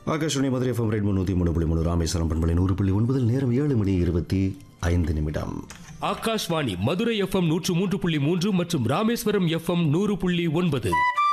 Akashvani Madurai FM ரெண்டு நூற்றி மூணு புள்ளி மூணு ராமேஸ்வரம் பண்பலை நூறு புள்ளி ஒன்பதில் நேரம் ஏழு மணி இருபத்தி ஐந்து நிமிடம் ஆகாஷ்வாணி மதுரை எஃப்எம் நூற்று மூன்று புள்ளி மூன்று மற்றும் ராமேஸ்வரம் எஃப்எம் நூறு புள்ளி ஒன்பது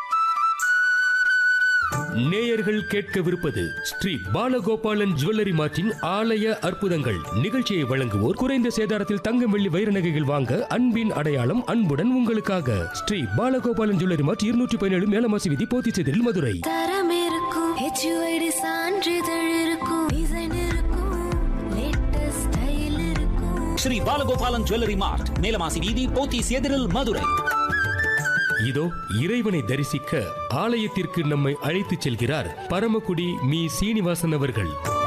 நேயர்கள் கேட்கவிருப்பது ஸ்ரீ பாலகோபாலன் ஜுவல்லரி மார்ட்டின் ஆலய அற்புதங்கள் நிகழ்ச்சியை வழங்குவோர் குறைந்த சேதாரத்தில் தங்கம் வெள்ளி வைர நகைகள் வாங்க அன்பின் அடையாளம் அன்புடன் உங்களுக்காக ஸ்ரீ பாலகோபாலன் ஜுவல்லரி மார்ட் இருநூற்றி பதினேழு மேலமாசி விதி போத்திச்செதில் மதுரை தரம் இருக்கும் ஹெச்யூஐடி சான்றிதழ் இருக்கும் டிசைன் இருக்கும் லேட்டஸ்ட் ஸ்டைல் இருக்கும் ஸ்ரீ பாலகோபாலன் ஜுவல்லரி மார்ட் மேலமாசி வீதி போத்தீஸ் எதிரில் மதுரை இதோ இறைவனை தரிசிக்க ஆலயத்திற்கு நம்மை அழைத்துச் செல்கிறார் பரமக்குடி மீ சீனிவாசன் அவர்கள்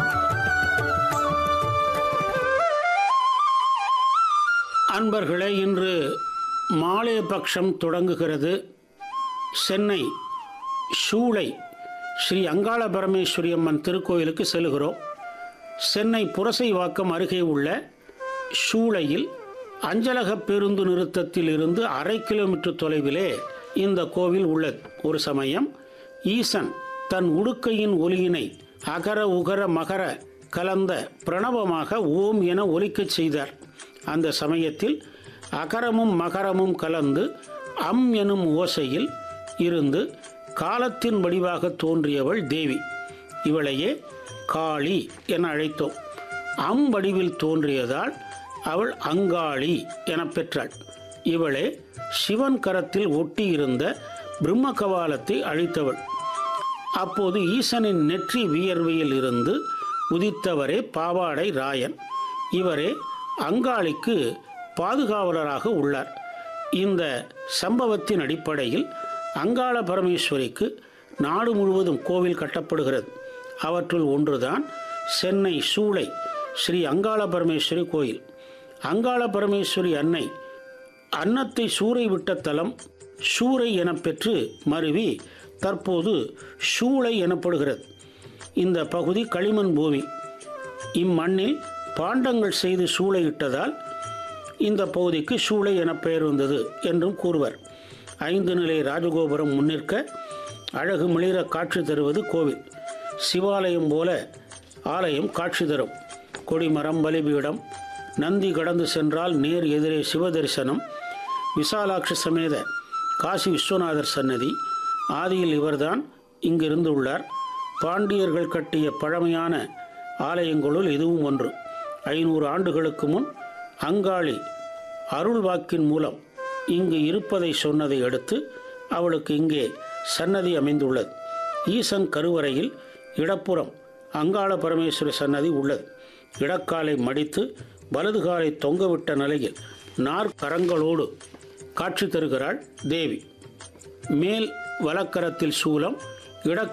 அன்பர்களே இன்று மாலை பட்சம் தொடங்குகிறது சென்னை சூளை ஸ்ரீ அங்காள பரமேஸ்வரி அம்மன் திருக்கோயிலுக்கு செல்கிறோம் சென்னை புரசைவாக்கம் அருகே உள்ள சூளையில் அஞ்சலக பேருந்து நிறுத்தத்தில் இருந்து அரை கிலோமீட்டர் தொலைவிலே இந்த கோவில் உள்ளது ஒரு சமயம் ஈசன் தன் உடுக்கையின் ஒலியினை அகர உகர மகர கலந்த பிரணவமாக ஓம் என ஒலிக்கச் செய்தார் அந்த சமயத்தில் அகரமும் மகரமும் கலந்து அம் எனும் ஓசையில் இருந்து காலத்தின் வடிவாக தோன்றியவள் தேவி இவளையே காளி என அழைத்தோம் அம் வடிவில் தோன்றியதால் அவள் அங்காளி என பெற்றாள் இவளே சிவன் கரத்தில் ஒட்டியிருந்த பிரம்ம கபாலத்தை அழித்தவள் அப்போது ஈசனின் நெற்றி வியர்வையில் இருந்து உதித்தவரே பாவாடை ராயன் இவரே அங்காளிக்கு பாதுகாவலராக உள்ளார் இந்த சம்பவத்தின் அடிப்படையில் அங்காள பரமேஸ்வரிக்கு நாடு முழுவதும் கோவில் கட்டப்படுகிறது அவற்றுள் ஒன்றுதான் சென்னை சூளை ஸ்ரீ அங்காள பரமேஸ்வரி கோயில் அங்காள பரமேஸ்வரி அன்னை அன்னத்தை சூறை விட்ட தலம் சூறை என பெற்று மருவி தற்போது சூளை எனப்படுகிறது இந்த பகுதி களிமண் பூமி இம்மண்ணில் பாண்டங்கள் செய்து சூளையிட்டதால் இந்த பகுதிக்கு சூளை என பெயர் வந்தது என்றும் கூறுவர் ஐந்து நிலை ராஜகோபுரம் முன்னிற்க அழகு மிளிர காட்சி தருவது கோவில் சிவாலயம் போல ஆலயம் காட்சி தரும் கொடிமரம் பலிபீடம் நந்தி கடந்து சென்றால் நேர் எதிரே சிவதரிசனம் விசாலாட்சி சமேத காசி விஸ்வநாதர் சன்னதி ஆதியில் இவர்தான் இங்கிருந்து உள்ளார் பாண்டியர்கள் கட்டிய பழமையான ஆலயங்களுள் இதுவும் ஒன்று ஐநூறு ஆண்டுகளுக்கு முன் அங்காளி அருள் வாக்கின் மூலம் இங்கு இருப்பதை சொன்னதை அடுத்து அவளுக்கு இங்கே சன்னதி அமைந்துள்ளது ஈசன் கருவறையில் இடப்புறம் அங்காள பரமேஸ்வரி சன்னதி உள்ளது இடக்காலை மடித்து வலது காலை தொங்கவிட்ட நிலையில் நாற்கரங்களோடு காட்சி தருகிறாள் தேவி மேல் வலக்கரத்தில் சூலம் இட